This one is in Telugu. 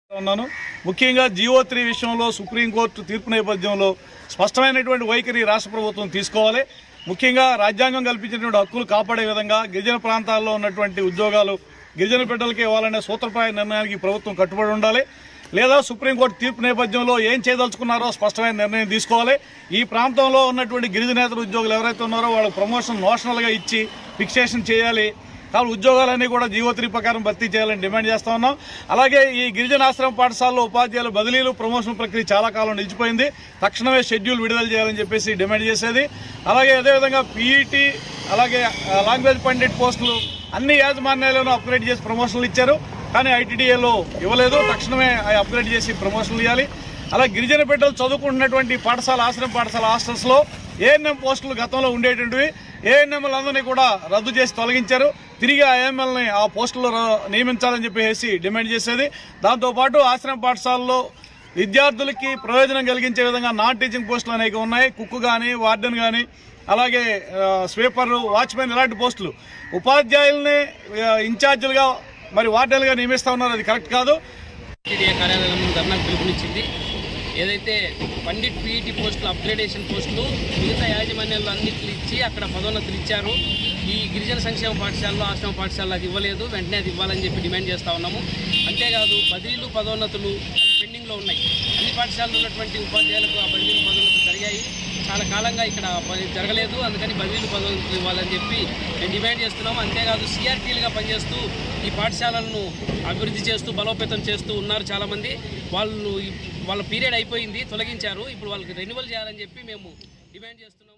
ఉన్నాను ముఖ్యంగా జియో త్రీ విషయంలో సుప్రీంకోర్టు తీర్పు నేపథ్యంలో స్పష్టమైనటువంటి వైఖరి రాష్ట్ర ప్రభుత్వం తీసుకోవాలి ముఖ్యంగా రాజ్యాంగం కల్పించినటువంటి హక్కులు కాపాడే విధంగా గిరిజన ప్రాంతాల్లో ఉన్నటువంటి ఉద్యోగాలు గిరిజన బిడ్డలకి ఇవ్వాలనే సూత్రప్రాయ నిర్ణయానికి ఈ ప్రభుత్వం కట్టుబడి ఉండాలి లేదా సుప్రీంకోర్టు తీర్పు నేపథ్యంలో ఏం చేయదలుచుకున్నారో స్పష్టమైన నిర్ణయం తీసుకోవాలి ఈ ప్రాంతంలో ఉన్నటువంటి గిరిజనేతర ఉద్యోగులు ఎవరైతే ఉన్నారో వాళ్ళకి ప్రమోషన్ నోషనల్గా ఇచ్చి ఫిక్సేషన్ చేయాలి కాబట్టి ఉద్యోగాలన్నీ కూడా జీవో త్రీ ప్రకారం భర్తీ చేయాలని డిమాండ్ చేస్తా ఉన్నాం అలాగే ఈ గిరిజన ఆశ్రమ పాఠశాలలో ఉపాధ్యాయుల బదిలీలు ప్రమోషన్ ప్రక్రియ చాలా కాలం నిలిచిపోయింది తక్షణమే షెడ్యూల్ విడుదల చేయాలని చెప్పేసి డిమాండ్ చేసేది అలాగే అదేవిధంగా పీఈటీ అలాగే ఆ, లాంగ్వేజ్ పండిట్ పోస్టులు అన్ని యాజమాన్యాలను అప్గ్రేడ్ చేసి ప్రమోషన్లు ఇచ్చారు కానీ ఐటీడీఏలో ఇవ్వలేదు తక్షణమే అవి అప్గ్రేడ్ చేసి ప్రమోషన్లు ఇవ్వాలి అలా గిరిజన బిడ్డలు చదువుకుంటున్నటువంటి పాఠశాల ఆశ్రమ పాఠశాల హాస్టల్స్లో ఏఎన్ఎం పోస్టులు గతంలో ఉండేటువంటివి ఏఎన్ఎంలందరినీ కూడా రద్దు చేసి తొలగించారు తిరిగి ఆ ఏఎంఎల్ని ఆ పోస్టుల్లో ర- నియమించాలని చెప్పేసి డిమాండ్ చేసేది దాంతోపాటు ఆశ్రమ పాఠశాలలో విద్యార్థులకి ప్రయోజనం కలిగించే విధంగా నాన్ టీచింగ్ పోస్టులు అనేక ఉన్నాయి కుక్కు కానీ వార్డెన్ కానీ అలాగే ఆ, స్వీపర్ వాచ్మెన్ ఇలాంటి పోస్టులు ఉపాధ్యాయుల్ని ఆ, ఇన్ఛార్జీలుగా మరి వార్డెన్లుగా నియమిస్తా ఉన్నారు అది కరెక్ట్ కాదు టీడీఏ కార్యాలయం ముందు ధర్నాకు పిలుపునిచ్చింది ఏదైతే పండిట్ పీఈటీ పోస్టులు అప్గ్రేడేషన్ పోస్టులు మిగతా యాజమాన్యాలు అన్నిట్లు ఇచ్చి అక్కడ పదోన్నతులు ఇచ్చారు ఈ గిరిజన సంక్షేమ పాఠశాలలో ఆశ్రమ పాఠశాలలో అది ఇవ్వలేదు వెంటనే అది ఇవ్వాలని చెప్పి డిమాండ్ చేస్తా ఉన్నాము అంతేకాదు బదిలీలు పదోన్నతులు అవి పెండింగ్లో ఉన్నాయి అన్ని పాఠశాలలో ఉన్నటువంటి ఉపాధ్యాయులకు ఆ బదిలీలు పదోన్నతులు జరిగాయి చాలా కాలంగా ఇక్కడ పని జరగలేదు అందుకని బదిలీలు పదోన్నతులు ఇవ్వాలని చెప్పి మేము డిమాండ్ చేస్తున్నాము అంతేకాదు సిఆర్టీలుగా పనిచేస్తూ ఈ పాఠశాలలను అభివృద్ధి చేస్తూ బలోపేతం చేస్తూ ఉన్నారు చాలామంది వాళ్ళు ఈ- వాళ్ళ పీరియడ్ అయిపోయింది తొలగించారు ఇప్పుడు వాళ్ళకి రెన్యువల్ చేయాలని చెప్పి మేము డిమాండ్ చేస్తున్నాం